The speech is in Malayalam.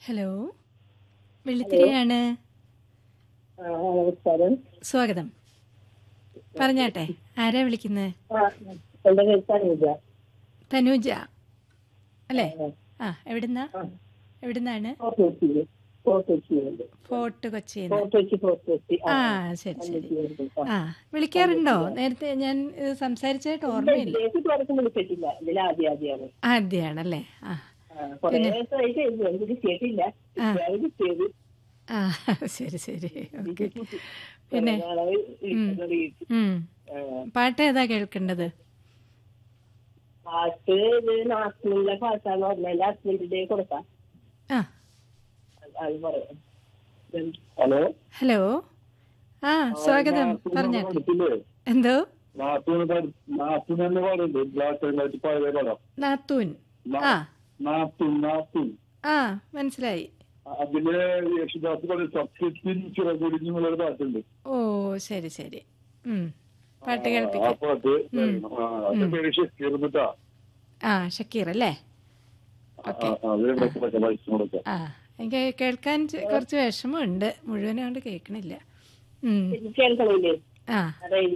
ഹലോ വെള്ളിത്തിരിയാണ് ആ, നമസ്കാരം സ്വാഗതം പറഞ്ഞാട്ടെ ആരാ വിളിക്കുന്നത് ആ, എന്റെ പേര് തനൂജ തനൂജ അല്ലേ ആ, ആ എവിടുന്നാ ആ. എവിടുന്നാണ് ഫോർട്ട് കൊച്ചിയില് ഫോർട്ട് കൊച്ചിയിലുണ്ട് ഫോർട്ട് കൊച്ചിന്ന് ഫോർട്ട് കൊച്ചി ഫോർട്ട് കൊച്ചി ആ ശരി ശരി കൊച്ചിയിലുണ്ട്. ആ. ആ വിളിക്കാറുണ്ടോ നേരത്തെ ഞാൻ ഇത് സംസാരിച്ചായിട്ട് ഓർമ്മയില്ല ഇതിലേക്ക് തുറക്കും വിളിച്ചിട്ടില്ല ഇതിൽ ആദ്യം ആദ്യമാണ് ആദ്യമാണല്ലേ ആ ആ, കുറേ ദിവസമായി ചെയ്തു എനിക്ക് കിട്ടിയിട്ടില്ല ആ. ഇപ്പോഴാണ് കിട്ടിയത് ആ ശരി ശരി ഓക്കെ കുറേ പിന്നെ നാളായി ഇരിക്കുന്നത് വീട്ടിൽ. ഉം. ആ, പാട്ട് ഏതാ കേൾക്കേണ്ടത് പാട്ട് ഇത് നാട്ടിലുള്ള പാട്ടാന്ന് പറഞ്ഞാൽ എന്റെ ഹസ്ബൻഡിന്റെ കൊടുക്കാം ആ അത് പറയാം ഹലോ ഹലോ ആ സ്വാഗതം പറഞ്ഞാട്ടെ എന്തോ നാത്തൂന് തന്നെ പാടുണ്ട് ബ്ലാക്ക് ആൻഡ് വൈറ്റ് പഴയ പടം നാത്തൂൻ ആ നാത്തൂൻ നാത്തൂൻ ആ മനസ്സിലായി അതില് യേശുദാസ് പറയും സത്യത്തിൽ ചിറകുടിഞ്ഞു എന്നുള്ളൊരു പാട്ടുണ്ട് ഓ ശരി ശരി ഉം. പാട്ട് ആ കേൾപ്പിക്കാം പാട്ട് ആ, അത് പേര് ഷെക്കീർന്നിട്ടാ ആ ഷക്കീർ അല്ലേ ഓക്കെ അത് രണ്ടൊക്കെ പൈസ കൊടുക്കാം ആ എനിക്ക് കേൾക്കാൻ ചെ- കുറച്ച് വിഷമമുണ്ട് മുഴുവനും കൊണ്ട് കേൾക്കണില്ല ഉം. കേൾക്കണില്ലേ ആ അതെ